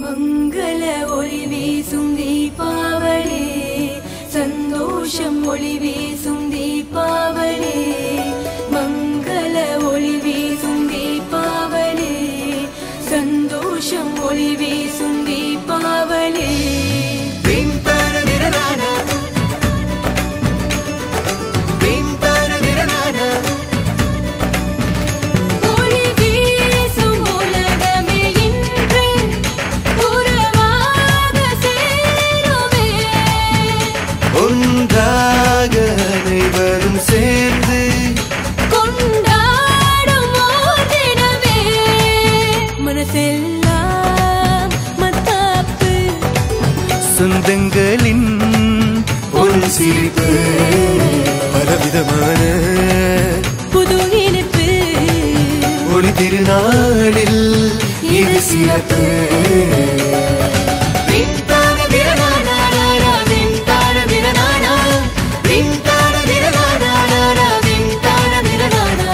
மங்கள ஒளி வீசும் தீபாவளி சந்தோஷம் ஒளி வீசும் தீபாவளி மங்கள ஒளி வீசும் தீபாவளி சந்தோஷம் ஒளி வீசும் தீபாவளி ஒளி வீசும் உலகமே இன்று உறவாக சேருமே ஒன்றாக அனைவரும் சேர்ந்து கொண்டாடும் ஓர் தினமே மனசெல்லாம் மத்தாப்பு சொந்தங்களின் பொன் சிரிப்பு பலவிதமான புது இனிப்பு ஒளி திருநாளில் இது சிறப்பு விண்தான விரநானாரா, விண்தான விரநானா, விண்தான விரநானாரா, விண்தான விரநானா.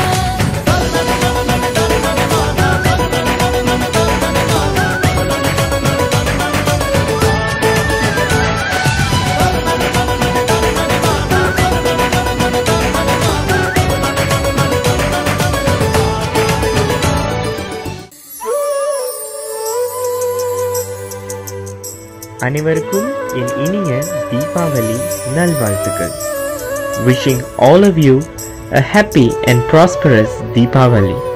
அனைவருக்கும் என் இனிய தீபாவளி நல்வாழ்த்துக்கள் wishing all of you a happy and prosperous Deepavali